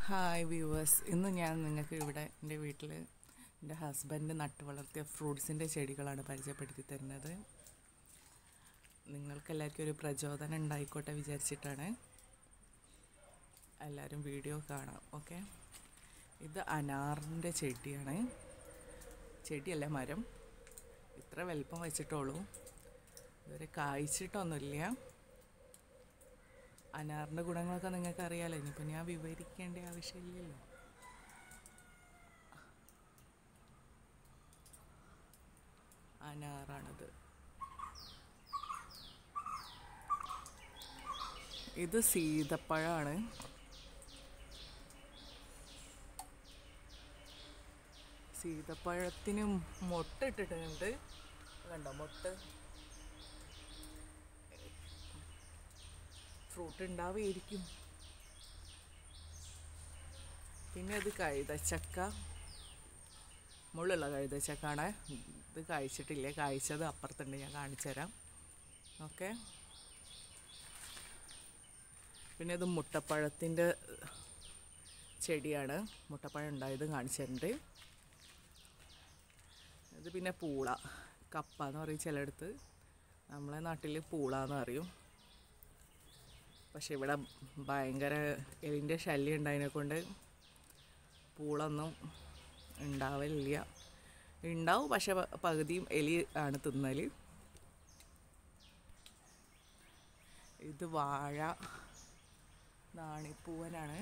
hi viewers ഇന്ന് ഞാൻ നിങ്ങൾക്ക് ഇവിടെ എൻ്റെ വീട്ടിൽ എൻ്റെ ഹസ്ബൻഡ് നട്ടു വളർത്തിയ ഫ്രൂട്ട്സിൻ്റെ ചെടികളാണ് പരിചയപ്പെടുത്തി തരുന്നത് നിങ്ങൾക്കെല്ലാവർക്കും ഒരു പ്രചോദനം ഉണ്ടായിക്കോട്ടെ വിചാരിച്ചിട്ടാണ് എല്ലാവരും വീഡിയോ കാണാം ഓക്കെ ഇത് അനാറിൻ്റെ ചെടിയാണ് ചെടിയല്ല മരം ഇത്ര വലിപ്പം വെച്ചിട്ടുള്ളൂ ഇതുവരെ കായ്ച്ചിട്ടൊന്നുമില്ല അനാറിൻ്റെ ഗുണങ്ങളൊക്കെ നിങ്ങൾക്ക് അറിയാലോ ഇനിയിപ്പോൾ ഞാൻ വിവരിക്കേണ്ട ആവശ്യമില്ലല്ലോ അനാറാണിത് ഇത് സീതപ്പഴമാണ് സീതപ്പഴത്തിന് മുട്ട ഇട്ടിട്ടുണ്ട് കണ്ടോ മുട്ട ഫ്രൂട്ട് ഉണ്ടാവുമായിരിക്കും പിന്നെ അത് കഴുതച്ചക്ക മുള്ളുള്ള കഴുതച്ചക്കാണ് ഇത് കഴിച്ചിട്ടില്ല കഴിച്ചത് അപ്പുറത്തുണ്ട് ഞാൻ കാണിച്ചു തരാം ഓക്കെ പിന്നെ ഇത് മുട്ടപ്പഴത്തിൻ്റെ ചെടിയാണ് മുട്ടപ്പഴം ഉണ്ടായത് കാണിച്ചു തരുന്നുണ്ട് ഇത് പിന്നെ പൂള കപ്പ എന്ന് പറയും ചിലയിടത്ത് നമ്മളെ നാട്ടിൽ പൂള എന്ന് പറയും പക്ഷെ ഇവിടെ ഭയങ്കര എലിൻ്റെ ശല്യം ഉണ്ടായതിനെ കൊണ്ട് പൂളൊന്നും ഉണ്ടാവലില്ല ഉണ്ടാവും പക്ഷെ പ- പകുതിയും എലി ആണ് തിന്നൽ ഇത് വാഴ നാണിപ്പൂവനാണ്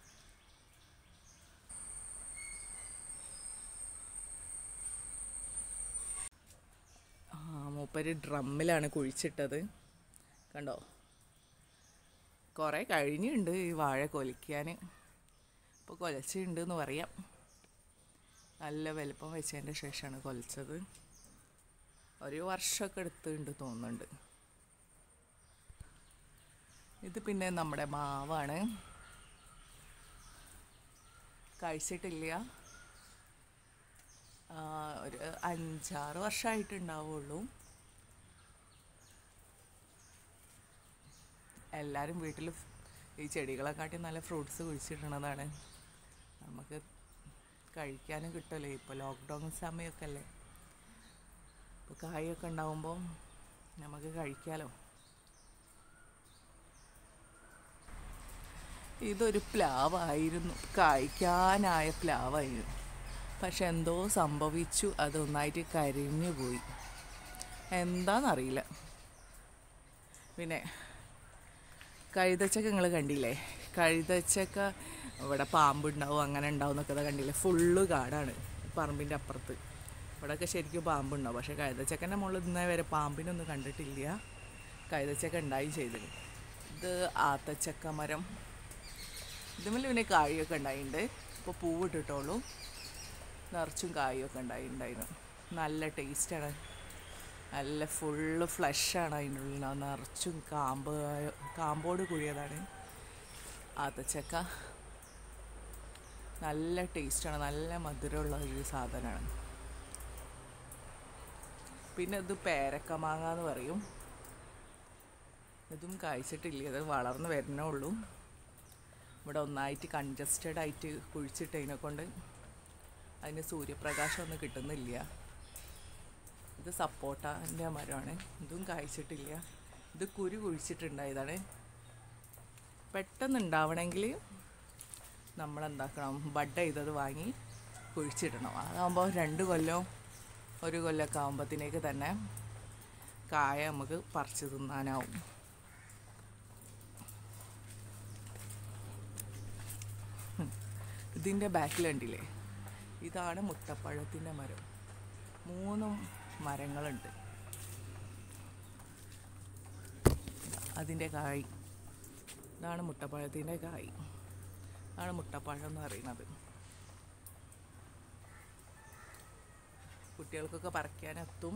ആ മൂപ്പര് ഡ്രമ്മിലാണ് കുഴിച്ചിട്ടത് കണ്ടോ കുറേ കഴിഞ്ഞുണ്ട് ഈ വാഴ കൊലിക്കാൻ ഇപ്പോൾ കൊലച്ചുണ്ട് എന്ന് പറയാം നല്ല വലുപ്പം വെച്ചതിൻ്റെ ശേഷമാണ് കൊലച്ചത് ഒരു വർഷമൊക്കെ എടുത്തുണ്ട് തോന്നുന്നുണ്ട് ഇത് പിന്നെ നമ്മുടെ മാവാണ് കഴിച്ചിട്ടില്ല ആ, ഒരു അഞ്ചാറ് വർഷമായിട്ടുണ്ടാവുള്ളൂ എല്ലാവരും വീട്ടിൽ ഈ ചെടികളെക്കാട്ടി നല്ല ഫ്രൂട്ട്സ് കുഴിച്ചിടണതാണ് നമുക്ക് കഴിക്കാനും കിട്ടുമല്ലോ ഇപ്പോൾ ലോക്ക്ഡൗൺ സമയമൊക്കെ അല്ലേ ഇപ്പോൾ കായൊക്കെ ഉണ്ടാവുമ്പോൾ നമുക്ക് കഴിക്കാലോ ഇതൊരു പ്ലാവായിരുന്നു കായ്ക്കാനായ പ്ലാവായിരുന്നു പക്ഷെ എന്തോ സംഭവിച്ചു അതൊന്നായിട്ട് കരിഞ്ഞു പോയി എന്താണെന്നറിയില്ല പിന്നെ കഴുതച്ചക്ക നിങ്ങൾ കണ്ടില്ലേ കഴുതച്ചക്ക ഇവിടെ പാമ്പുണ്ടാവും അങ്ങനെ ഉണ്ടാവും എന്നൊക്കെ കണ്ടില്ലേ ഫുള്ള് കാടാണ് പറമ്പിൻ്റെ അപ്പുറത്ത് ഇവിടെയൊക്കെ ശരിക്കും പാമ്പുണ്ടാവും പക്ഷേ കഴുതച്ചക്കൻ്റെ മുകളിൽ ഇന്നേ വരെ പാമ്പിനൊന്നും കണ്ടിട്ടില്ല കഴുതച്ചക്ക ഉണ്ടായി ചെയ്തത് ഇത് ആത്തച്ചക്ക മരം ഇതുമല്ല പിന്നെ കായൊക്കെ ഉണ്ടായിട്ടുണ്ട് ഇപ്പോൾ പൂവിട്ടിട്ടുള്ളൂ നിറച്ചും കായൊക്കെ ഉണ്ടായിട്ടുണ്ടായിരുന്നു നല്ല ടേസ്റ്റാണ് നല്ല ഫുള്ള് ഫ്ലഷാണ് അതിൻ്റെ ഉള്ളിൽ നിറച്ചും കാമ്പ് കാമ്പോട് കുഴിയതാണ് ആത്തച്ചക്ക നല്ല ടേസ്റ്റാണ് നല്ല മധുരമുള്ള ഒരു സാധനമാണ് പിന്നെ ഇത് പേരക്ക മാങ്ങ എന്ന് പറയും ഇതും കഴിച്ചിട്ടില്ല ഇത് വളർന്ന് വരുന്നേ ഉള്ളൂ ഇവിടെ ഒന്നായിട്ട് കൺജസ്റ്റഡ് ആയിട്ട് കുഴിച്ചിട്ടതിനെ കൊണ്ട് അതിന് സൂര്യപ്രകാശം ഒന്നും കിട്ടുന്നില്ല ഇത് സപ്പോട്ടൻ്റെ മരമാണ് ഇതും കായ്ച്ചിട്ടില്ല ഇത് കുരു കുഴിച്ചിട്ടുണ്ടായതാണ് പെട്ടെന്ന് ഉണ്ടാവണമെങ്കിൽ നമ്മൾ എന്താക്കണം ബഡ് ചെയ്തത് വാങ്ങി കുഴിച്ചിടണം അതാകുമ്പോൾ രണ്ട് കൊല്ലം ഒരു കൊല്ലമൊക്കെ ആകുമ്പോഴത്തേക്ക് തന്നെ കായ നമുക്ക് പറിച്ച് തിന്നാനാവും ഇതിൻ്റെ ബാക്കിൽ കണ്ടില്ലേ ഇതാണ് മുട്ടപ്പഴത്തിൻ്റെ മരം മൂന്നും മരങ്ങളുണ്ട് അതിൻ്റെ കായ് ഇതാണ് മുട്ടപ്പഴത്തിൻ്റെ കായ് ഇതാണ് മുട്ടപ്പഴം എന്ന് പറയുന്നത് കുട്ടികൾക്കൊക്കെ പറിക്കാനെത്തും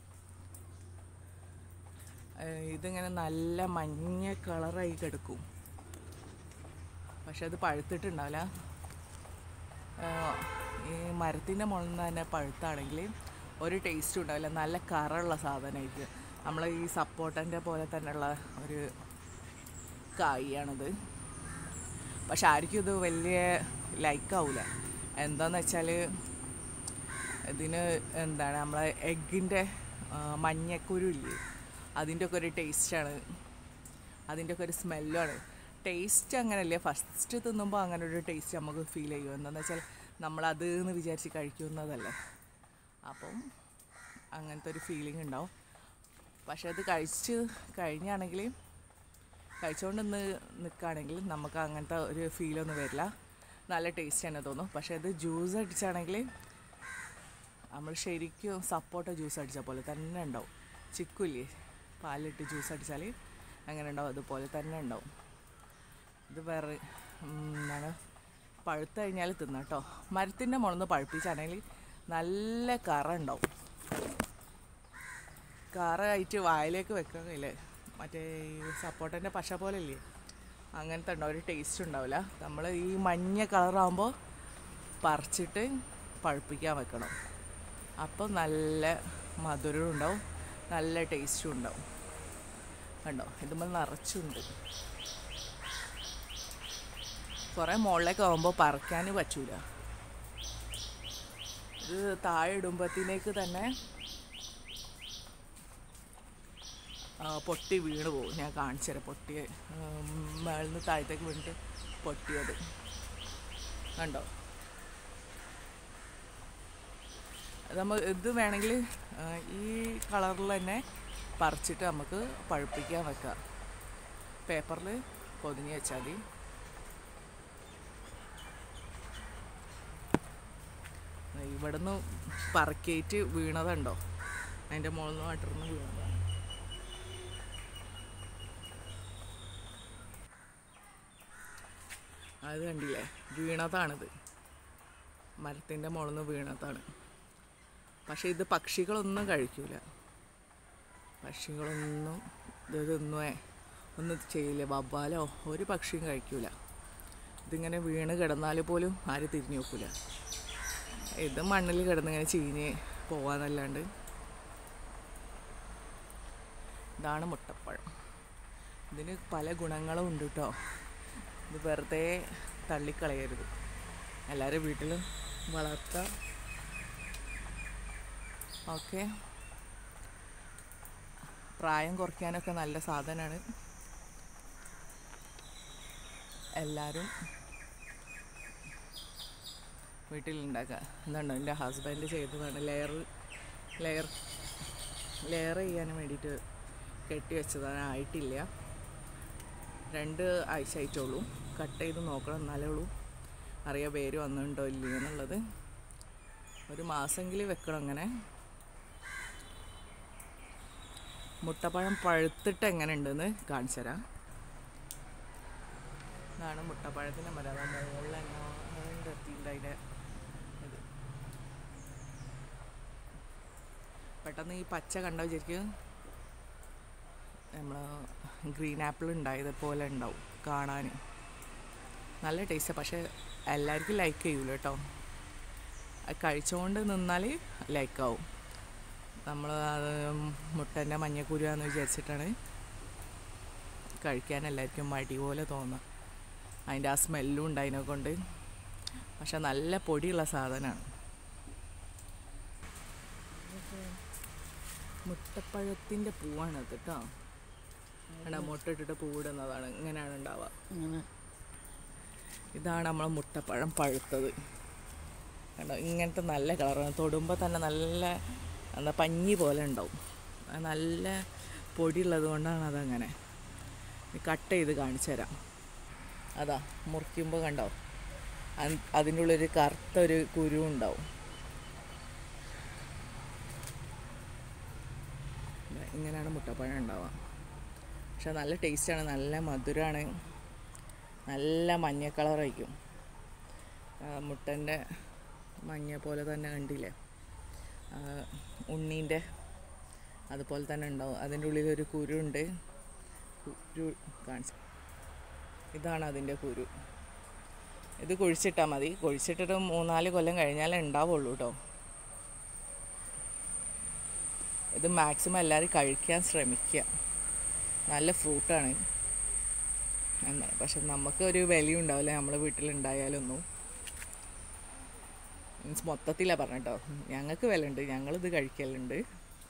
ഏഹ് ഇതിങ്ങനെ നല്ല മഞ്ഞ കളറായി കിടക്കും പക്ഷെ അത് പഴുത്തിട്ടുണ്ടാവില്ല ആഹ് ഈ മരത്തിൻ്റെ മുകളിൽ നിന്ന് തന്നെ പഴുത്താണെങ്കിൽ ഒരു ടേസ്റ്റും ഉണ്ടാവില്ല നല്ല കറുള്ള സാധനമായിരിക്കും നമ്മൾ ഈ സപ്പോട്ടൻ്റെ പോലെ തന്നെയുള്ള ഒരു കായാണിത് പക്ഷെ ആർക്കും ഇത് വലിയ ലൈക്കാവില്ല എന്താന്ന് വെച്ചാൽ ഇതിന് എന്താണ് നമ്മളെ എഗ്ഗിൻ്റെ മഞ്ഞക്കുരു ഇല്ലേ അതിൻ്റെ ഒക്കെ ഒരു ടേസ്റ്റാണ് അതിൻ്റെ ഒക്കെ ഒരു സ്മെല്ലാണ് ടേസ്റ്റ് അങ്ങനെയല്ലേ ഫസ്റ്റ് തിന്നുമ്പോൾ അങ്ങനെ ഒരു ടേസ്റ്റ് നമുക്ക് ഫീൽ ചെയ്യും എന്താണെന്ന് വെച്ചാൽ നമ്മളത് എന്ന് വിചാരിച്ച് കഴിക്കുന്നതല്ലേ അപ്പം അങ്ങനത്തെ ഒരു ഫീലിംഗ് ഉണ്ടാവും പക്ഷെ അത് കഴിച്ച് കഴിഞ്ഞാണെങ്കിൽ കഴിച്ചുകൊണ്ട് നിന്ന് നിൽക്കുകയാണെങ്കിൽ നമുക്ക് അങ്ങനത്തെ ഒരു ഫീലൊന്നും വരില്ല നല്ല ടേസ്റ്റ് തന്നെ തോന്നും പക്ഷെ അത് ജ്യൂസ് അടിച്ചാണെങ്കിൽ നമ്മൾ ശരിക്കും സപ്പോട്ട ജ്യൂസ് അടിച്ച പോലെ തന്നെ ഉണ്ടാവും ചിക്കുല്ലേ പാലിട്ട് ജ്യൂസ് അടിച്ചാൽ അങ്ങനെ ഉണ്ടാവും അതുപോലെ തന്നെ ഉണ്ടാവും ഇത് വേറെ ഉം, എന്താണ് പഴുത്ത് കഴിഞ്ഞാൽ തിന്നാം കേട്ടോ മരത്തിൻ്റെ മുളന്ന് പഴുപ്പിച്ചാണെങ്കിൽ നല്ല കറ ഉണ്ടാവും കറ ആയിട്ട് വായിലേക്ക് വെക്കണില്ലേ മറ്റേ ഈ സപ്പോട്ടൻ്റെ പശ പോലെ ഇല്ലേ അങ്ങനത്തെ ഉണ്ടാവും ഒരു ടേസ്റ്റ് ഉണ്ടാവില്ല നമ്മൾ ഈ മഞ്ഞ കളറാകുമ്പോൾ പറിച്ചിട്ട് പഴുപ്പിക്കാൻ വെക്കണം അപ്പോൾ നല്ല മധുരവും ഉണ്ടാവും നല്ല ടേസ്റ്റും ഉണ്ടാവും കണ്ടോ ഇതുമ്പോൾ നിറച്ചുണ്ട് കുറേ മുകളിലേക്ക് ആകുമ്പോൾ പറിക്കാൻ പറ്റൂല ഇത് താഴെ ഇടുമ്പത്തിനേക്ക് തന്നെ ആ, പൊട്ടി വീണ് പോകും ഞാൻ കാണിച്ചു തരാം പൊട്ടിയ മേളിൽ നിന്ന് താഴത്തേക്ക് വീണിട്ട് പൊട്ടിയത് കണ്ടോ നമ്മൾ ഇത് വേണമെങ്കിൽ ആ, ഈ കളറിൽ തന്നെ പറിച്ചിട്ട് നമുക്ക് പഴുപ്പിക്കാൻ വെക്കാം പേപ്പറിൽ പൊതിഞ്ഞ് വെച്ചാൽ മതി ഇവിടുന്ന് പറക്കേറ്റ് വീണതുണ്ടോ അതിൻ്റെ മുകളിൽ നിന്ന് വട്ടിർന്ന് വീണതാണ് അത് കണ്ടില്ലേ വീണതാണിത് മരത്തിൻ്റെ മുകളിൽ നിന്ന് വീണതാണ് പക്ഷേ ഇത് പക്ഷികളൊന്നും കഴിക്കൂല പക്ഷികളൊന്നും ഇത് തിന്നുവേ ഒന്നും ചെയ്യില്ല വവ്വാലോ ഒരു പക്ഷിയും കഴിക്കൂല ഇതിങ്ങനെ വീണ് കിടന്നാൽ പോലും ആരും തിരിഞ്ഞു നോക്കൂല ഇത് മണ്ണിൽ കിടന്നിങ്ങനെ ചീഞ്ഞ് പോവാന്നല്ലാണ്ട് ഇതാണ് മുട്ടപ്പഴം ഇതിന് പല ഗുണങ്ങളും ഉണ്ട് കേട്ടോ ഇത് വെറുതെ തള്ളിക്കളയരുത് എല്ലാവരും വീട്ടിലും വളർത്താം ഓക്കെ പ്രായം കുറയ്ക്കാനൊക്കെ നല്ല സാധനമാണ് എല്ലാവരും വീട്ടിലുണ്ടാക്കുക എന്തുണ്ടോ എൻ്റെ ഹസ്ബൻഡ് ചെയ്തതാണ് ലെയർ ലെയർ ലെയർ ചെയ്യാൻ വേണ്ടിയിട്ട് കെട്ടി വെച്ചതാണ് ആയിട്ടില്ല രണ്ട് ആഴ്ച ആയിട്ടുള്ളൂ കട്ട് ചെയ്ത് നോക്കണം എന്നാലേ ഉള്ളൂ അറിയാം പേര് വന്നിട്ടുണ്ടോ ഇല്ലയോ എന്നുള്ളത് ഒരു മാസമെങ്കിലും വെക്കണം അങ്ങനെ മുട്ടപ്പഴം പഴുത്തിട്ട് എങ്ങനെ ഉണ്ടെന്ന് കാണിച്ചു തരാം ഇതാണ് മുട്ടപ്പഴത്തിൻ്റെ മരം അതാ മുകളിൽ എങ്ങാണ്ട് എത്തിയിട്ടുണ്ട് അതിൻ്റെ ഇത് പെട്ടെന്ന് ഈ പച്ച കണ്ട വിചാരിക്കും നമ്മൾ ഗ്രീൻ ആപ്പിൾ ഉണ്ടായത് പോലെ ഉണ്ടാവും കാണാൻ നല്ല ടേസ്റ്റാണ് പക്ഷേ എല്ലാവർക്കും ലൈക്ക് ചെയ്യൂല കേട്ടോ അത് കഴിച്ചുകൊണ്ട് നിന്നാൽ ലൈക്കാവും നമ്മൾ അത് മുട്ടൻ്റെ മഞ്ഞക്കുരുവാന്ന് വിചാരിച്ചിട്ടാണ് കഴിക്കാൻ എല്ലാവർക്കും മടി പോലെ തോന്നുക അതിൻ്റെ ആ സ്മെല്ലും ഉണ്ട് അതിനെ കൊണ്ട് പക്ഷെ നല്ല പൊടിയുള്ള സാധനമാണ് മുട്ടപ്പഴത്തിൻ്റെ പൂവാണത് കേട്ടോ എടാ മുട്ട ഇട്ടിട്ട് പൂവിടുന്നതാണ് ഇങ്ങനെയാണ് ഉണ്ടാവുക ഇങ്ങനെ ഇതാണ് നമ്മളെ മുട്ടപ്പഴം പഴുത്തത് കണ്ടോ ഇങ്ങനത്തെ നല്ല കളറാണ് തൊടുമ്പോൾ തന്നെ നല്ല എന്താ പഞ്ഞി പോലെ ഉണ്ടാവും അത് നല്ല പൊടിയുള്ളത് കൊണ്ടാണ് അതങ്ങനെ കട്ട് ചെയ്ത് കാണിച്ചു തരാം അതാ മുറിക്കുമ്പോൾ കണ്ടോ അൻ- അതിൻ്റെ ഉള്ളിൽ കറുത്ത ഒരു കുരു ഉണ്ടാവും ദാ ഇങ്ങനെയാണ് മുട്ടപ്പഴം ഉണ്ടാവുക പക്ഷെ നല്ല ടേസ്റ്റാണ് നല്ല മധുരമാണ് നല്ല മഞ്ഞ കളറായിരിക്കും മുട്ടൻ്റെ മഞ്ഞ പോലെ തന്നെ കണ്ടില്ലേ ആ, ഉണ്ണീൻ്റെ അതുപോലെ തന്നെ ഉണ്ടാവും അതിൻ്റെ ഉള്ളിൽ ഒരു കുരു ഉണ്ട് കുരു കാണിച്ചു ഇതാണ് അതിൻ്റെ കുരു ഇത് കുഴിച്ചിട്ടാൽ മതി കുഴിച്ചിട്ടിട്ട് മൂന്നാല് കൊല്ലം കഴിഞ്ഞാലേ ഉണ്ടാവുള്ളൂ കേട്ടോ ഇത് മാക്സിമം എല്ലാവരും കഴിക്കാൻ ശ്രമിക്കുക നല്ല ഫ്രൂട്ടാണ് എന്താണ് പക്ഷെ നമുക്ക് ഒരു വിലയും ഉണ്ടാവില്ല നമ്മളെ വീട്ടിലുണ്ടായാലൊന്നും മീൻസ് മൊത്തത്തിലാണ് പറഞ്ഞിട്ടോ ഞങ്ങൾക്ക് വില ഉണ്ട് ഞങ്ങളിത് കഴിക്കലുണ്ട്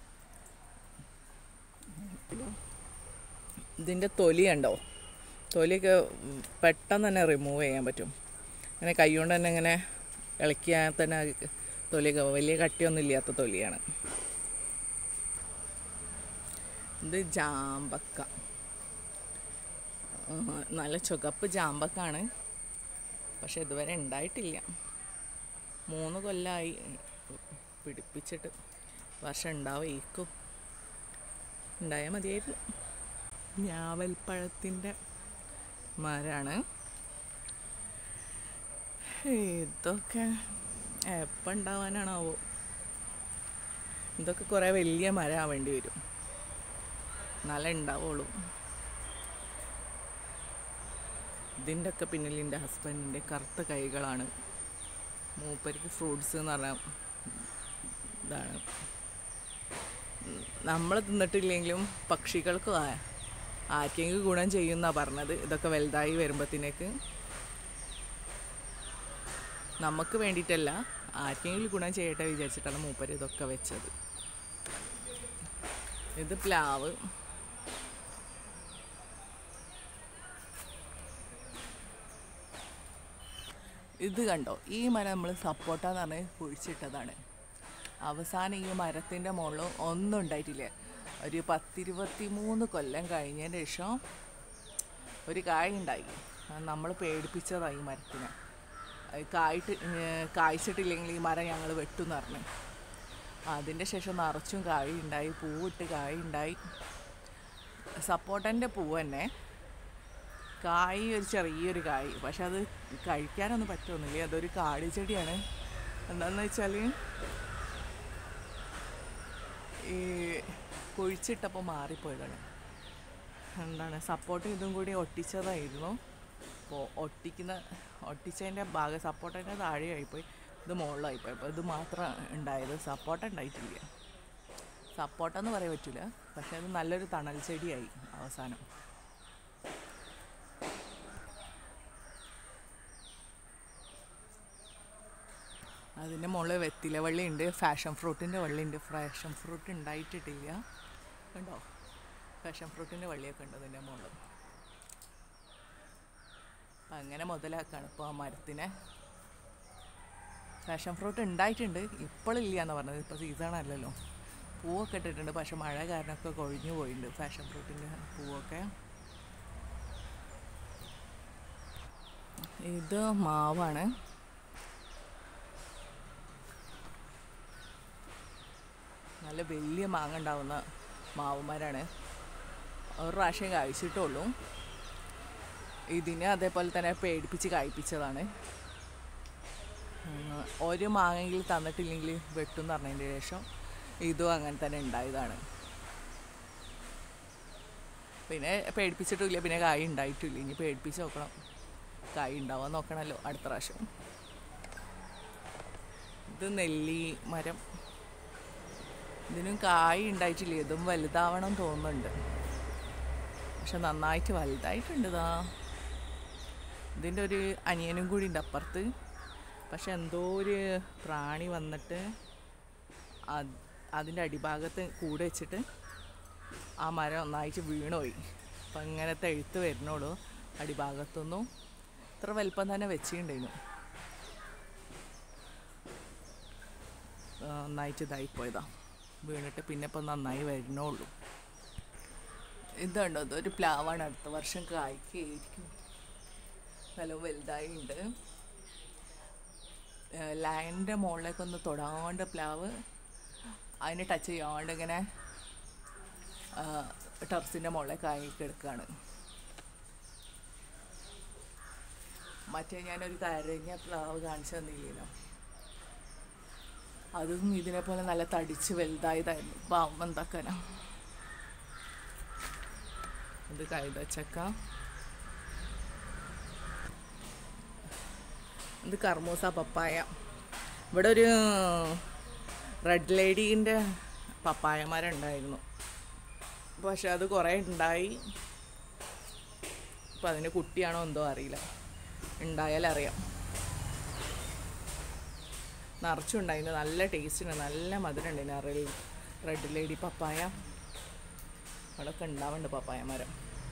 ഇതിൻ്റെ തൊലി ഉണ്ടോ തൊലിയൊക്കെ ഉം, പെട്ടെന്ന് തന്നെ റിമൂവ് ചെയ്യാൻ പറ്റും അങ്ങനെ കൈ കൊണ്ട് തന്നെ ഇങ്ങനെ ഇളക്കിയാൽ തന്നെ അത് തൊലിയൊക്കെ വലിയ കട്ടിയൊന്നും ഇല്ലാത്ത തൊലിയാണ് ഇത് ജാമ്പക്ക ആ, നല്ല ചുവപ്പ് ജാമ്പക്കാണ് പക്ഷെ ഇതുവരെ ഉണ്ടായിട്ടില്ല മൂന്ന് കൊല്ലമായി പിടിപ്പിച്ചിട്ട് വർഷം ഉണ്ടാവേക്കും ഉണ്ടായാൽ മതിയായിരുന്നു ഞാവൽപ്പഴത്തിൻ്റെ മരമാണ് ഇതൊക്കെ എപ്പോൾ ഉണ്ടാവാനാണാവോ ഇതൊക്കെ കുറേ വലിയ മരം ആവേണ്ടി വരും എന്നാലേ ഉണ്ടാവുള്ളൂ ഇതിൻ്റെ ഒക്കെ പിന്നിൽ എൻ്റെ ഹസ്ബൻഡിൻ്റെ കറുത്ത കൈകളാണ് മൂപ്പർക്ക് ഫ്രൂട്ട്സ് എന്ന് പറഞ്ഞ ഇതാണ് നമ്മൾ തിന്നിട്ടില്ലെങ്കിലും പക്ഷികൾക്ക് ആ- ആർക്കെങ്കിലും ഗുണം ചെയ്യുന്ന പറഞ്ഞത് ഇതൊക്കെ വലുതായി വരുമ്പോഴത്തേക്ക് നമുക്ക് വേണ്ടിയിട്ടല്ല ആർക്കെങ്കിലും ഗുണം ചെയ്യട്ടെ വിചാരിച്ചിട്ടാണ് മൂപ്പര് ഇതൊക്കെ വെച്ചത് ഇത് പ്ലാവ് ഇത് കണ്ടോ ഈ മരം നമ്മൾ സപ്പോർട്ട എന്ന് പറഞ്ഞ് കുഴിച്ചിട്ടതാണ് അവസാനം ഈ മരത്തിൻ്റെ മുകളിൽ ഒന്നും ഉണ്ടായിട്ടില്ല ഒരു പത്തിരുപത്തി മൂന്ന് കൊല്ലം കഴിഞ്ഞതിന് ശേഷം ഒരു കായ ഉണ്ടായി നമ്മൾ പേടിപ്പിച്ചതാണ് ഈ മരത്തിനെ അത് കായിട്ട് ഏർ കായ്ച്ചിട്ടില്ലെങ്കിൽ ഈ മരം ഞങ്ങൾ വെട്ടുമെന്ന് പറഞ്ഞു അതിൻ്റെ ശേഷം നിറച്ചും കായ ഉണ്ടായി പൂവിട്ട് കായ ഉണ്ടായി സപ്പോട്ടൻ്റെ പൂവ് തന്നെ കായ് ഒരു ചെറിയൊരു കായ് പക്ഷെ അത് കഴിക്കാനൊന്നും പറ്റുമൊന്നുമില്ല അതൊരു കാടി ചെടിയാണ് എന്താണെന്ന് വെച്ചാൽ ഈ കുഴിച്ചിട്ടപ്പോൾ മാറിപ്പോയതാണ് എന്താണ് സപ്പോർട്ട് ഇതും കൂടി ഒട്ടിച്ചതായിരുന്നു അപ്പോൾ ഒട്ടിക്കുന്ന ഒട്ടിച്ചതിൻ്റെ ഭാഗം സപ്പോർട്ടിൻ്റെ താഴെയായിപ്പോയി ഇത് മുകളിലായിപ്പോയി അപ്പോൾ ഇത് മാത്രം ഉണ്ടായത് സപ്പോർട്ട ഉണ്ടായിട്ടില്ല സപ്പോർട്ടെന്ന് പറയാൻ പറ്റില്ല പക്ഷെ അത് നല്ലൊരു തണൽ ചെടിയായി അവസാനം അതിൻ്റെ മുകളിൽ വെത്തില വള്ളി ഉണ്ട് ഫാഷൻ ഫ്രൂട്ടിൻ്റെ വള്ളി ഉണ്ട് ഫാഷൻ ഫ്രൂട്ട് ഉണ്ടായിട്ടിട്ടില്ല കണ്ടോ ഫാഷൻ ഫ്രൂട്ടിൻ്റെ വള്ളിയൊക്കെ ഉണ്ട് അതിൻ്റെ മുകളിൽ അപ്പം അങ്ങനെ മുതലാക്കാണ് ഇപ്പോൾ ആ മരത്തിനെ ഫാഷൻ ഫ്രൂട്ട് ഉണ്ടായിട്ടുണ്ട് ഇപ്പോഴില്ല എന്ന് പറഞ്ഞത് ഇപ്പോൾ സീസൺ അല്ലല്ലോ പൂവൊക്കെ ഇട്ടിട്ടുണ്ട് പക്ഷെ മഴ കാരണമൊക്കെ കൊഴിഞ്ഞു പോയിട്ടുണ്ട് ഫാഷൻ ഫ്രൂട്ടിൻ്റെ പൂവൊക്കെ ഇത് മാവാണ് നല്ല വലിയ മാങ്ങ ഉണ്ടാവുന്ന മാവുമാരാണ് ഒരു പ്രാവശ്യം കഴിച്ചിട്ടുള്ളൂ ഇതിനെ അതേപോലെ തന്നെ പേടിപ്പിച്ച് കഴിപ്പിച്ചതാണ് ഉം, ഒരു മാങ്ങയിൽ തന്നിട്ടില്ലെങ്കിൽ വെട്ടും എന്ന് പറഞ്ഞതിന് ശേഷം ഇതും അങ്ങനെ തന്നെ ഉണ്ടായതാണ് പിന്നെ പേടിപ്പിച്ചിട്ടില്ല പിന്നെ കായ് ഉണ്ടായിട്ടില്ല ഇനി പേടിപ്പിച്ച് നോക്കണം കായ് ഉണ്ടാവാൻ നോക്കണമല്ലോ അടുത്ത പ്രാവശ്യം ഇത് നെല്ലി മരം ഇതിനും കായ് ഉണ്ടായിട്ടില്ല ഇതും വലുതാവണം തോന്നുന്നുണ്ട് പക്ഷെ നന്നായിട്ട് വലുതായിട്ടുണ്ട് ഇതാ ഇതിൻ്റെ ഒരു അനിയനും കൂടി ഉണ്ട് അപ്പുറത്ത് പക്ഷെ എന്തോ ഒരു പ്രാണി വന്നിട്ട് അത് അതിൻ്റെ അടിഭാഗത്ത് കൂടെ വെച്ചിട്ട് ആ മരം ഒന്നായിട്ട് വീണുപോയി അപ്പം ഇങ്ങനെ തെഴുത്ത് വരുന്നുള്ളൂ അടിഭാഗത്തൊന്നും ഇത്ര വലിപ്പം തന്നെ വെച്ചിട്ടുണ്ടായിരുന്നു നന്നായിട്ട് ഇതായിപ്പോയതാ വീണിട്ട് പിന്നെ ഇപ്പം നന്നായി വരുന്നുള്ളൂ ഇതുണ്ടോ ഇതൊരു പ്ലാവാണ് അടുത്ത വർഷം കായ്ക്കായിരിക്കും നല്ല വലുതായി ഉണ്ട് ലൈനിൻ്റെ മുകളിലേക്ക് ഒന്ന് തൊടാണ്ട് പ്ലാവ് അതിനെ ടച്ച് ചെയ്യാണ്ട് ഇങ്ങനെ ടെറസിൻ്റെ മുകളിലേക്ക് ആയി കിടക്കുകയാണ് മറ്റേ ഞാനൊരു കരഞ്ഞ പ്ലാവ് കാണിച്ചു തന്നില്ലല്ലോ അതും ഇതിനെ പോലെ നല്ല തടിച്ച് വലുതായതായിരുന്നു പാവം എന്താക്കാനാ ഇത് കൈതച്ചക്ക ഇത് കർമൂസ പപ്പായ ഇവിടെ ഒരു റെഡ് ലേഡീൻ്റെ പപ്പായ മരം ഉണ്ടായിരുന്നു പക്ഷെ അത് കുറേ ഉണ്ടായി ഇപ്പം അതിന് കുട്ടിയാണോ എന്തോ അറിയില്ല ഉണ്ടായാലറിയാം നിറച്ചുണ്ടായിരുന്നു നല്ല ടേസ്റ്റിന് നല്ല മധുരം ഉണ്ടായിരുന്നു റെഡ് റെഡ് ലേഡി പപ്പായ അവിടെയൊക്കെ ഉണ്ടാവുന്നുണ്ട് പപ്പായ മരം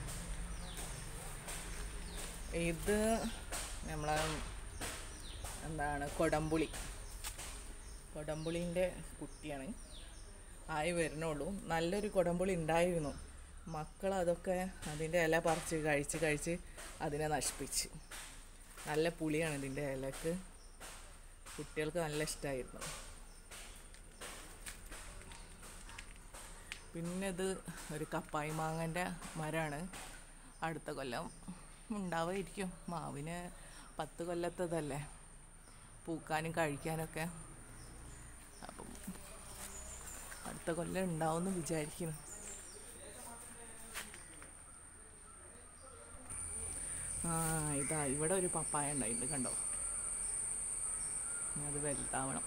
ഇത് നമ്മളെ എന്താണ് കൊടംപുളി കൊടംപുളിൻ്റെ കുട്ടിയാണ് ആയി വരുന്നുള്ളൂ നല്ലൊരു കൊടംപുളി ഉണ്ടായിരുന്നു മക്കൾ അതൊക്കെ അതിൻ്റെ ഇല പറിച്ച് കഴിച്ച് കഴിച്ച് അതിനെ നശിപ്പിച്ച് നല്ല പുളിയാണ് ഇതിൻ്റെ ഇലക്ക് കുട്ടികൾക്ക് നല്ല ഇഷ്ടമായിരുന്നു പിന്നെ ഇത് ഒരു കപ്പായി മാങ്ങൻ്റെ മരമാണ് അടുത്ത കൊല്ലം ഉണ്ടാവുമായിരിക്കും മാവിന് പത്ത് കൊല്ലത്തതല്ലേ പൂക്കാനും കഴിക്കാനൊക്കെ അപ്പം അടുത്ത കൊല്ലം ഉണ്ടാവുമെന്ന് വിചാരിക്കുന്നു ആ ഇതാ ഇവിടെ ഒരു പപ്പായ ഉണ്ടായിട്ടുണ്ട് കണ്ടോ ഇനി അത് വലുതാവണം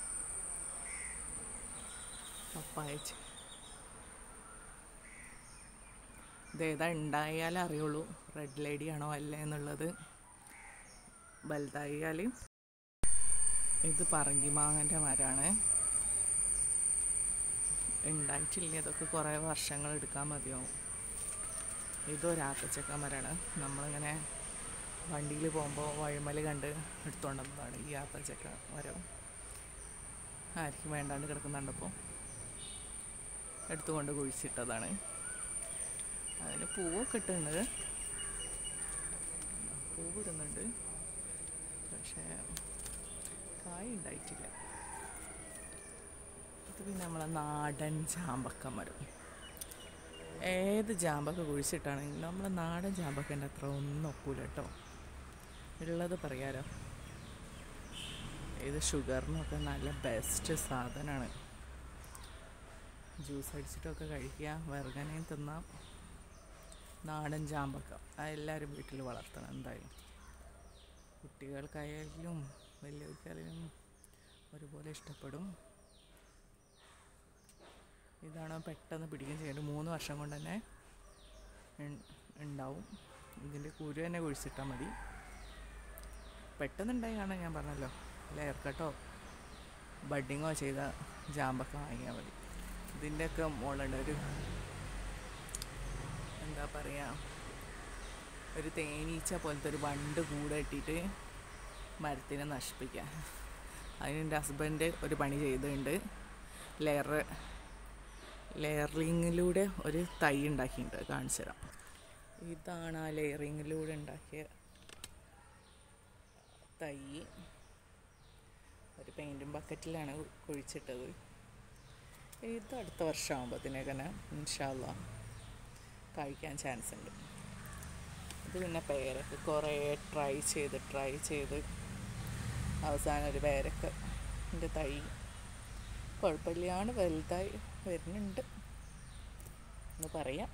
പപ്പായ ചെ- ഇതേതാ ഉണ്ടായാലേ അറിയുള്ളൂ റെഡ് ലേഡി ആണോ അല്ലേ എന്നുള്ളത് വലുതായാൽ ഇത് പറങ്കി മാങ്ങൻ്റെ മരമാണ് ഉണ്ടായിട്ടില്ല ഇതൊക്കെ കുറേ വർഷങ്ങൾ എടുക്കാൻ മതിയാവും ഇതൊരാത്തച്ചക്ക മരമാണ് നമ്മളിങ്ങനെ വണ്ടിയിൽ പോകുമ്പോൾ വഴിമല കണ്ട് എടുത്തുകൊണ്ടുവന്നതാണ് ഈ ആത്തച്ചക്ക മരം ആർക്കും വേണ്ടാണ്ട് കിടക്കുന്നുണ്ടപ്പോൾ എടുത്തുകൊണ്ട് കുഴിച്ചിട്ടതാണ് അതിന് പൂവൊക്കെ ഇട്ടുണ്ട് പൂവ് ഇടുന്നുണ്ട് പക്ഷേ കായ ഉണ്ടായിട്ടില്ല ഇത് പിന്നെ നമ്മളെ നാടൻ ചാമ്പക്ക മരം ഏത് ചാമ്പക്ക കുഴിച്ചിട്ടാണെങ്കിലും നമ്മളെ നാടൻ ചാമ്പക്കൻ്റെ അത്ര ഒന്നും ഒക്കൂല കേട്ടോ ഉള്ളത് പറയാലോ ഇത് ഷുഗറിനൊക്കെ നല്ല ബെസ്റ്റ് സാധനമാണ് ജ്യൂസ് അടിച്ചിട്ടൊക്കെ കഴിക്കുക വെറുകനെയും തിന്നാം നാടൻ ചാമ്പക്ക അതെല്ലാവരും വീട്ടിൽ വളർത്തണം എന്തായാലും കുട്ടികൾക്കായാലും വലിയവർക്കായാലും ഒരുപോലെ ഇഷ്ടപ്പെടും ഇതാണ് പെട്ടെന്ന് പിടിക്കുകയും ചെയ്യേണ്ടത് മൂന്ന് വർഷം കൊണ്ട് തന്നെ ഉൺ- ഉണ്ടാവും ഇതിൻ്റെ കുരു തന്നെ കുഴിച്ചിട്ടാൽ മതി പെട്ടെന്ന് ഉണ്ടായി കാണാൻ ഞാൻ പറഞ്ഞല്ലോ ലെയർ കട്ടോ ബഡിങ്ങോ ചെയ്ത ജാമ്പക്ക വാങ്ങിയാൽ മതി ഇതിൻ്റെയൊക്കെ മുകളിലുണ്ട് ഒരു എന്താ പറയുക ഒരു തേനീച്ച പോലത്തെ ഒരു വണ്ട് കൂടെ ഇട്ടിട്ട് മരത്തിനെ നശിപ്പിക്കുക അതിന് എൻ്റെ ഹസ്ബൻഡ് ഒരു പണി ചെയ്തിട്ടുണ്ട് ലെയർ ലെയറിങ്ങിലൂടെ ഒരു തൈ ഉണ്ടാക്കിയിട്ടുണ്ട് കാണിച്ചു തരാം ഇതാണ് ആ ലെയറിങ്ങിലൂടെ ഉണ്ടാക്കിയ തൈ ഒരു പെയിൻറ്റും ബക്കറ്റിലാണ് കുഴിച്ചിട്ടത് ഇത് അടുത്ത വർഷം ആകുമ്പോഴത്തേനെ ഇൻഷാല്ല കഴിക്കാൻ ചാൻസ് ഉണ്ട് ഇത് പിന്നെ പേരൊക്കെ കുറേ ട്രൈ ചെയ്ത് ട്രൈ ചെയ്ത് അവസാനം ഒരു പേരൊക്കെ എൻ്റെ തൈ കുഴപ്പമില്ലാണ്ട് വലുതായി വരുന്നുണ്ട് എന്ന് പറയാം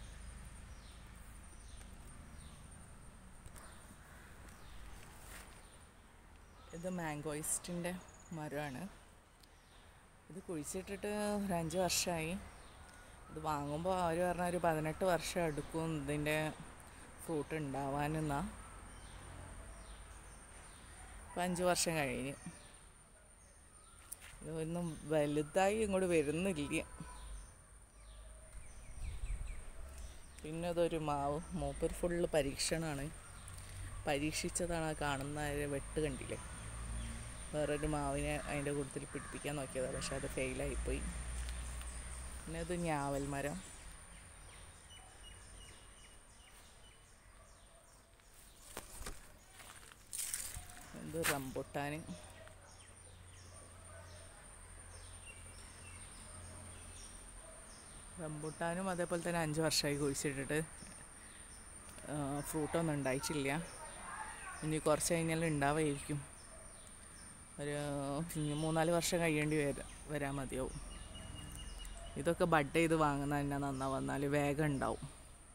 ഇത് മാംഗോയിസ്റ്റിൻ്റെ മരമാണ് ഇത് കുഴിച്ചിട്ടിട്ട് ഒരു അഞ്ച് വർഷമായി ഇത് വാങ്ങുമ്പോൾ അവർ പറഞ്ഞ ഒരു പതിനെട്ട് വർഷം എടുക്കും ഇതിൻ്റെ ഫ്രൂട്ട് ഉണ്ടാവാനെന്നാ ഇപ്പം അഞ്ച് വർഷം കഴിഞ്ഞ് ഇതൊന്നും വലുതായി ഇങ്ങോട്ട് വരുന്നില്ല പിന്നെ അതൊരു മാവ് മൂപ്പര് ഫുള്ള് പരീക്ഷണമാണ് പരീക്ഷിച്ചതാണ് ആ കാണുന്ന ആ വെട്ട് കണ്ടില്ലേ വേറൊരു മാവിനെ അതിൻ്റെ കൂട്ടത്തിൽ പിടിപ്പിക്കാൻ നോക്കിയതാണ് പക്ഷെ അത് ഫെയിലായിപ്പോയി പിന്നെ അത് ഞാവൽ മരം ഇത് റംബുട്ടാൻ റംബുട്ടാനും അതേപോലെ തന്നെ അഞ്ച് വർഷമായി കുഴിച്ചിട്ടിട്ട് ഫ്രൂട്ടൊന്നും ഉണ്ടായിട്ടില്ല ഇനി കുറച്ച് കഴിഞ്ഞാൽ ഉണ്ടാവുമായിരിക്കും ഒരു ഇനി മൂന്നാല് വർഷം കഴിയേണ്ടി വരാ വരാൻ മതിയാവും ഇതൊക്കെ ബഡ് ചെയ്ത് വാങ്ങുന്ന തന്നെ നന്നാവും എന്നാൽ വേഗം ഉണ്ടാവും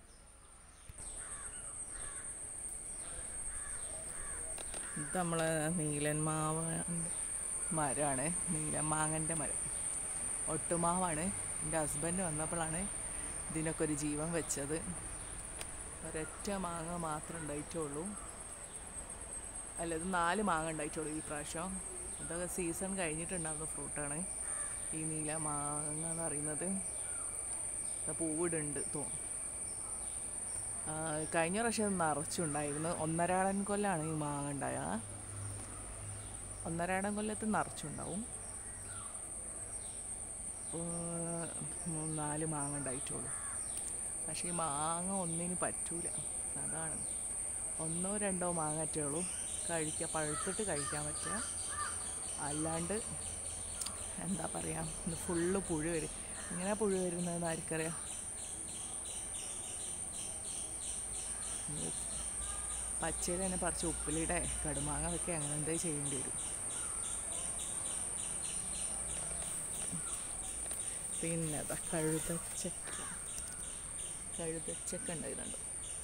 ഇത് നമ്മളെ നീലന്മാവ മരമാണ് നീലമാങ്ങൻ്റെ മരം ഒട്ടുമാവാണ് എൻ്റെ ഹസ്ബൻഡ് വന്നപ്പോഴാണ് ഇതിനൊക്കെ ഒരു ജീവൻ വെച്ചത് ഒരൊറ്റ മാങ്ങ മാത്രമേ ഉണ്ടായിട്ടുള്ളൂ അല്ല ഇത് നാല് മാങ്ങ ഉണ്ടായിട്ടുള്ളൂ ഈ പ്രാവശ്യം ഇതൊക്കെ സീസൺ കഴിഞ്ഞിട്ടുണ്ടാകുന്ന ഫ്രൂട്ടാണ് ഈ നീല മാങ്ങ എന്ന് പറയുന്നത് ഇത് പൂവിടുണ്ട് തോന്നും ആ, കഴിഞ്ഞ പ്രാവശ്യം ഇത് നിറച്ചുണ്ടായിരുന്നു ഒന്നരാടൻ കൊല്ലാണ് ഈ മാങ്ങ ഉണ്ടായ ഒന്നരാടൻ കൊല്ലത്ത് നിറച്ചുണ്ടാവും ഇപ്പോൾ മൂന്ന് നാല് മാങ്ങ ഉണ്ടായിട്ടുള്ളൂ പക്ഷേ ഈ മാങ്ങ ഒന്നിന് പറ്റൂല അതാണ് ഒന്നോ രണ്ടോ മാങ്ങ ഒറ്റേ ഉള്ളൂ കഴിക്കാൻ പഴുത്തിട്ട് കഴിക്കാൻ പറ്റുക അല്ലാണ്ട് എന്താ പറയുക ഇത് ഫുള്ള് പുഴു വരും എങ്ങനെ പുഴു വരുന്നതെന്ന് ആർക്കറിയാം പച്ചയിൽ തന്നെ പറിച്ച് ഉപ്പിലിടെ കടുമാങ്ങ വെക്കുക അങ്ങനെ എന്തേ ചെയ്യേണ്ടി വരും പിന്നെ ദാ കഴുതച്ചക്ക കഴുതച്ചക്ക ഉണ്ടായിരുന്നുണ്ട്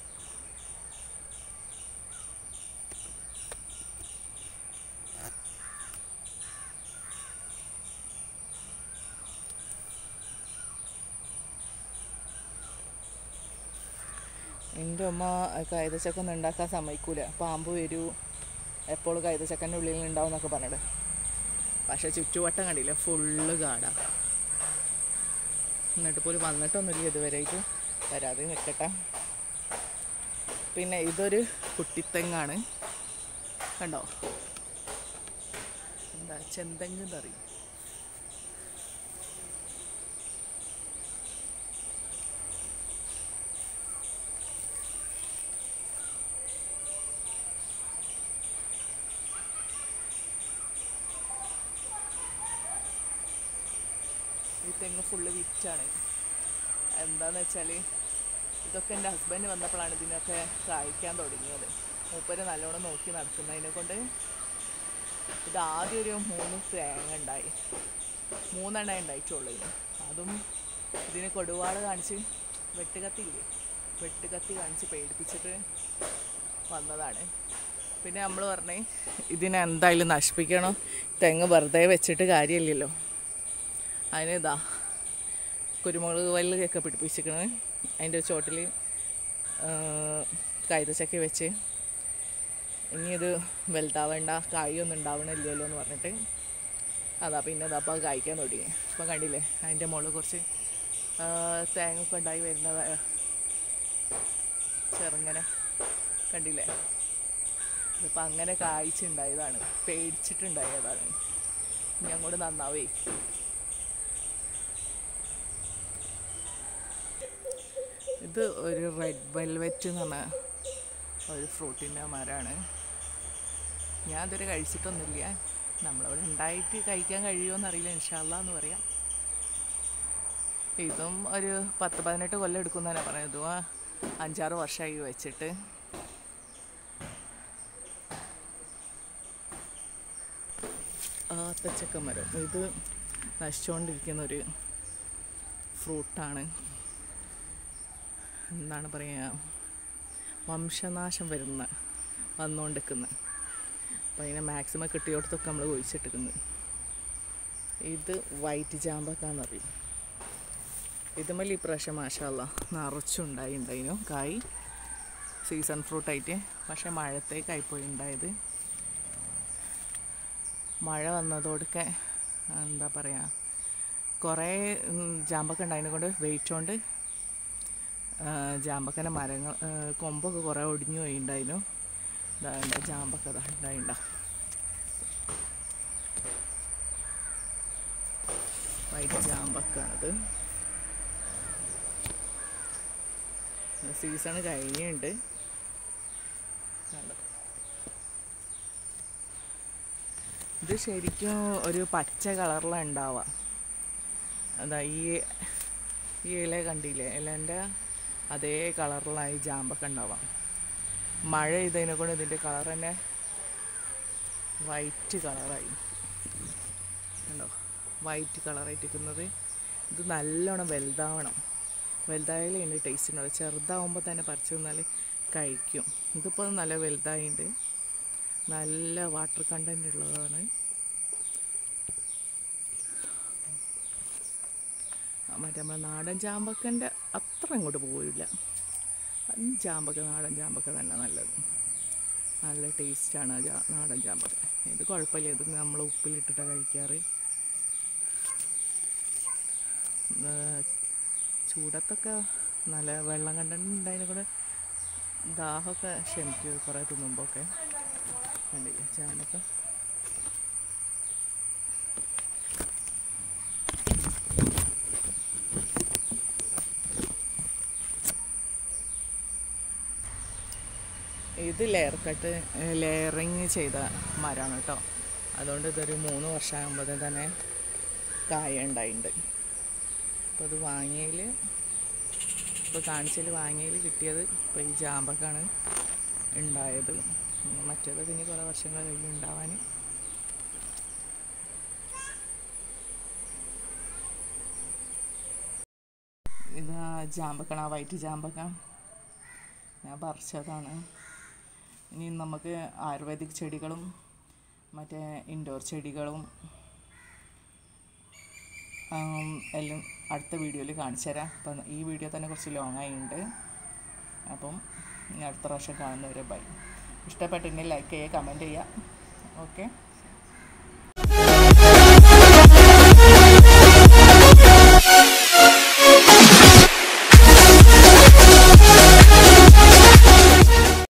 എൻ്റെ അമ്മ കൈതച്ചക്ക ഒന്നും ഉണ്ടാക്കാൻ സമ്മതിക്കൂല പാമ്പ് വരൂ എപ്പോഴും കൈതച്ചക്കൻ്റെ ഉള്ളിൽ ഉണ്ടാവും എന്നൊക്കെ പറഞ്ഞിട്ട് പക്ഷെ ചുറ്റുവട്ടം കണ്ടില്ല ഫുള്ള് കാടാ എന്നിട്ട് പോലും വന്നിട്ടൊന്നുമില്ല ഇതുവരെയായിട്ട് വരാതെ നിൽക്കട്ടെ പിന്നെ ഇതൊരു കുട്ടിത്തെങ്ങാണ് കണ്ടോ എന്താ ചെന്തെങ്ങ് പറയും ഈ തെങ്ങ് ഫുള്ള് വിറ്റാണ് എന്താന്ന് വെച്ചാൽ ഇതൊക്കെ എൻ്റെ ഹസ്ബൻഡ് വന്നപ്പോഴാണ് ഇതിനൊക്കെ കായ്ക്കാൻ തുടങ്ങിയത് മൂപ്പര് നല്ലോണം നോക്കി നടക്കുന്നതിനെ കൊണ്ട് ഇത് ആദ്യം ഒരു മൂന്ന് തേങ്ങ ഉണ്ടായി മൂന്നെണ്ണേ ഉണ്ടായിട്ടുള്ളൂ ഇതിന് അതും ഇതിന് കൊടുവാള് കാണിച്ച് വെട്ടുകത്തി ഇല്ലേ വെട്ടുകത്തി കാണിച്ച് പേടിപ്പിച്ചിട്ട് വന്നതാണ് പിന്നെ നമ്മൾ പറഞ്ഞ് ഇതിനെ എന്തായാലും നശിപ്പിക്കണം തെങ്ങ് വെറുതെ വെച്ചിട്ട് കാര്യമില്ലല്ലോ അതിന് ഇതാ കുരുമുളക് വല്ലൊക്കെ പിടിപ്പിച്ചിരിക്കണ് അതിൻ്റെ ചോട്ടിൽ കൈതച്ചക്ക വെച്ച് ഇനി ഇത് വലുതാവേണ്ട കായൊന്നും ഉണ്ടാവണില്ലല്ലോ എന്ന് പറഞ്ഞിട്ട് അതാ പിന്നെ ഇതാ അപ്പോൾ കായ്ക്കാൻ തുടങ്ങി ഇപ്പം കണ്ടില്ലേ അതിൻ്റെ മുകളിൽ കുറച്ച് ആ, തേങ്ങ ഒക്കെ ഉണ്ടായി വരുന്നത് ചെറുങ്ങനെ കണ്ടില്ലേ ഇപ്പം അങ്ങനെ കായ്ച്ചുണ്ടായതാണ് പേടിച്ചിട്ടുണ്ടായതാണ് ഇനി അങ്ങോട്ട് നന്നാവേ ഇത് ഒരു റെഡ് വെൽവെറ്റ് എന്ന് പറഞ്ഞ ഒരു ഫ്രൂട്ടിൻ്റെ മരമാണ് ഞാൻ ഇതുവരെ കഴിച്ചിട്ടൊന്നുമില്ല നമ്മളിവിടെ ഉണ്ടായിട്ട് കഴിക്കാൻ കഴിയുമോ അറിയില്ല ഇൻഷാല്ല എന്ന് പറയാം ഇതും ഒരു പത്ത് പതിനെട്ട് കൊല്ലം എടുക്കുന്നതന്നെ പറയാം ഇതും ആ അഞ്ചാറ് വർഷമായി വെച്ചിട്ട് ആത്തച്ചക്ക മരം ഇത് നശിച്ചുകൊണ്ടിരിക്കുന്ന ഒരു ഫ്രൂട്ടാണ് എന്താണ് പറയുക വംശനാശം വരുന്ന വന്നുകൊണ്ടിരിക്കുന്നത് അപ്പം അതിനെ മാക്സിമം കിട്ടിയോടത്തൊക്കെ നമ്മൾ ഒഴിച്ചിട്ടിരിക്കുന്നത് ഇത് വൈറ്റ് ജാമ്പക്കാന്ന് പറയും ഇതുമല്ല ഈ പ്രാവശ്യം മാഷാല്ല നിറച്ചുണ്ടായി ഉണ്ടായിരുന്നു കായ് സീസൺ ഫ്രൂട്ടായിട്ട് പക്ഷേ മഴത്തേക്കായിപ്പോയി ഉണ്ടായത് മഴ വന്നതോടൊക്കെ എന്താ പറയുക കുറേ ഉം, ജാമ്പക്ക ഉണ്ടായതിനെ കൊണ്ട് വെയിറ്റ് കൊണ്ട് ജാമ്പക്കൻ്റെ മരങ്ങൾ ആ, കൊമ്പൊക്കെ കുറേ ഒടിഞ്ഞു പോയിണ്ടായിരുന്നു ഇതാണ്ട ജാമ്പക്ക ഇതാ ഉണ്ടായിണ്ട വൈറ്റ് ജാമ്പക്കാണത് സീസൺ കഴിഞ്ഞുണ്ട് കണ്ടോ ഇത് ശരിക്കും ഒരു പച്ച കളറിലാണ് ഉണ്ടാവുക അതാ ഈ ഈ ഇല കണ്ടില്ലേ ഇലേൻ്റെ അതേ കളറിലാണ് ഈ ജാമ്പൊക്കെ ഉണ്ടാവുക മഴ ചെയ്തതിനെ കൊണ്ട് ഇതിൻ്റെ കളർ തന്നെ വൈറ്റ് കളറായി കണ്ടോ വൈറ്റ് കളറായിട്ടിരിക്കുന്നത് ഇത് നല്ലോണം വലുതാവണം വലുതായാലേ ഇതിൻ്റെ ടേസ്റ്റ് ഉണ്ടാവും ചെറുതാവുമ്പോൾ തന്നെ പറിച്ചു തിന്നാൽ കഴിക്കും ഇതിപ്പോൾ നല്ല വലുതായിട്ടുണ്ട് നല്ല വാട്ടർ കണ്ടൻ്റ് ഉള്ളതാണ് ആ, മറ്റേ നമ്മുടെ നാടൻ ചാമ്പക്കൻ്റെ അത്ര അങ്ങോട്ട് പോവില്ല ജാമ്പക്ക നാടൻ ജാമ്പക്ക തന്നെ നല്ലത് നല്ല ടേസ്റ്റാണ് ജാ നാടൻ ജാമ്പക്ക ഇത് കുഴപ്പമില്ല ഇത് നമ്മൾ ഉപ്പിലിട്ടിട്ടാണ് കഴിക്കാറ് ഏർ ചൂടത്തൊക്കെ നല്ല വെള്ളം കണ്ടിട്ടുണ്ടായതിനെ കൂടെ ദാഹമൊക്കെ ക്ഷമിക്കും കുറേ തിന്നുമ്പോൾ ഒക്കെ കണ്ടില്ലേ ചാമ്പക്ക ഇത് ലെയർ കട്ട് ലെയറിങ് ചെയ്ത മരമാണ് കേട്ടോ അതുകൊണ്ട് ഇതൊരു മൂന്ന് വർഷമാകുമ്പോൾ തന്നെ കായ ഉണ്ടായിട്ടുണ്ട് അപ്പോൾ അത് വാങ്ങിയതിൽ ഇപ്പോൾ കാണിച്ചതിൽ വാങ്ങിയതിൽ കിട്ടിയത് ഇപ്പോൾ ഈ ജാമ്പക്കാണ് ഉണ്ടായത് ഉം, മറ്റേത് ഇനി കുറേ വർഷങ്ങൾ കഴിഞ്ഞ് ഉണ്ടാവാൻ ഇത് ആ ജാമ്പക്കാണ് ആ വൈറ്റ് ജാമ്പക്ക ഞാൻ പറിച്ചതാണ് ഇനി നമുക്ക് ആയുർവേദിക് ചെടികളും മറ്റേ ഇൻഡോർ ചെടികളും ആം, എല്ലാം അടുത്ത വീഡിയോയിൽ കാണിച്ചു തരാം അപ്പം ഈ വീഡിയോ തന്നെ കുറച്ച് ലോങ് ആയിട്ടുണ്ട് അപ്പം ഇനി അടുത്ത പ്രാവശ്യം കാണുന്നവരെ ബൈ ഇഷ്ടപ്പെട്ടിട്ടുണ്ടെങ്കിൽ ലൈക്ക് ചെയ്യുക കമൻറ്റ് ചെയ്യുക ഓക്കെ